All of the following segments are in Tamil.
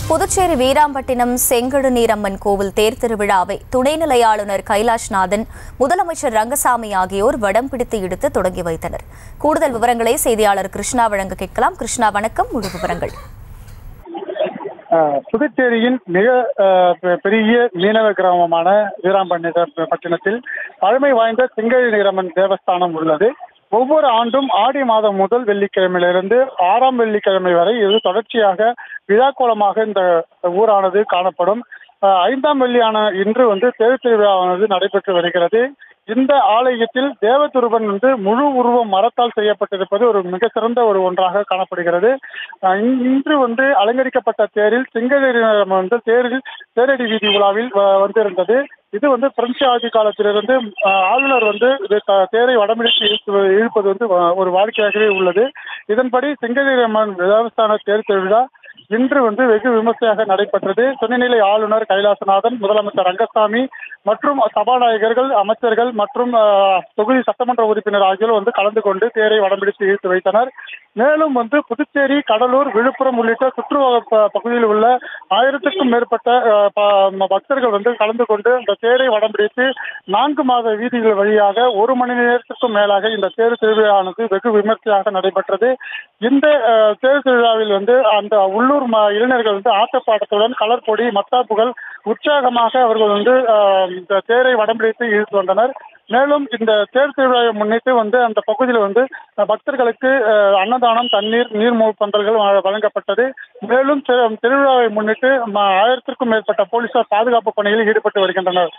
புதுச்சேரி வீராம்பட்டினம் செங்கடு நீரம்மன் கோவில் தேர் திருவிழாவை துணைநிலை ஆளுநர் கைலாஷ்நாதன் முதலமைச்சர் ரங்கசாமி ஆகியோர் வடம் பிடித்து இழுத்து தொடங்கி வைத்தனர் கூடுதல் விவரங்களை செய்தியாளர் கிருஷ்ணா வழங்க கேட்கலாம் கிருஷ்ணா வணக்கம் முழு விவரங்கள் ஆஹ் புதுச்சேரியின் மிக ஆஹ் பெ- பெரிய மீனவ கிராமமான வீராம்பட்டினத்தில் பழமை வாய்ந்த சிங்கழி நீரம்மன் தேவஸ்தானம் உள்ளது ஒவ்வொரு ஆண்டும் ஆடி மாதம் முதல் வெள்ளிக்கிழமையிலிருந்து ஆறாம் வெள்ளிக்கிழமை வரை இது தொடர்ச்சியாக விழாக்கோலமாக இந்த ஊரானது காணப்படும் ஆஹ் ஐந்தாம் வெள்ளியான இன்று வந்து தேர் திருவிழாவானது நடைபெற்று வருகிறது இந்த ஆலயத்தில் தேவதுருவன் வந்து முழு உருவம் மரத்தால் செய்யப்பட்டிருப்பது ஒரு மிக சிறந்த ஒரு ஒன்றாக காணப்படுகிறது ஆஹ் இன்- இன்று வந்து அலங்கரிக்கப்பட்ட தேரில் சிங்கதேரினம் வந்து தேரில் தேரடி வீதி விழாவில் வ- வந்திருந்தது இது வந்து பிரெஞ்சு ஆட்சி காலத்திலிருந்து ஆஹ் ஆளுநர் வந்து இது த- தேரை வடமிடித்து இழுத்து இழுப்பது வந்து வ- ஒரு வாடிக்கையாகவே உள்ளது இதன்படி சிங்கதேரம்மன் தேவஸ்தான தேர் திருவிழா இன்று வந்து வெகு விமர்சையாக நடைபெற்றது துணைநிலை ஆளுநர் கைலாசநாதன் முதலமைச்சர் ரங்கசாமி மற்றும் சபாநாயகர்கள் அமைச்சர்கள் மற்றும் ஆஹ், தொகுதி சட்டமன்ற உறுப்பினர் ஆகியோர் வந்து கலந்து கொண்டு தேரை வடம்பிடித்து இழுத்து வைத்தனர் மேலும் வந்து புதுச்சேரி கடலூர் விழுப்புரம் உள்ளிட்ட சுற்று ப- பகுதியில் உள்ள ஆயிரத்துக்கும் மேற்பட்ட ஆஹ், ப- பக்தர்கள் வந்து கலந்து கொண்டு இந்த தேரை வடம்பிடித்து நான்கு மாத வீதிகள் வழியாக ஒரு மணி நேரத்திற்கும் மேலாக இந்த தேர் திருவிழானது வெகு விமர்சையாக நடைபெற்றது இந்த ஆஹ், தேர் திருவிழாவில் வந்து அந்த உள்ளூர் ம- இளைஞர்கள் வந்து ஆட்டப்பாட்டத்துடன் கலர் பொடி மத்தாப்புகள் உற்சாகமாக அவர்கள் வந்து ஆஹ், இந்த தேரை வடம்பிடித்து இழுத்து வந்தனர் மேலும் இந்த தேர் திருவிழாவை முன்னிட்டு வந்து அந்த பகுதியில் வந்து அஹ், பக்தர்களுக்கு அஹ், அன்னதானம் தண்ணீர் நீர்மூழ் பந்தல்கள் வ- வழங்கப்பட்டது மேலும் திரு- திருவிழாவை முன்னிட்டு ம- ஆயிரத்திற்கும் மேற்பட்ட போலீசார் பாதுகாப்பு பணியில் ஈடுபட்டு வருகின்றனர்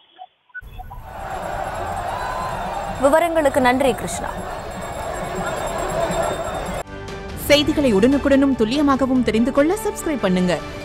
விவரங்களுக்கு நன்றி கிருஷ்ணா செய்திகளை உடனுக்குடனும் துல்லியமாகவும் தெரிந்து கொள்ள சப்ஸ்கிரைப் பண்ணுங்க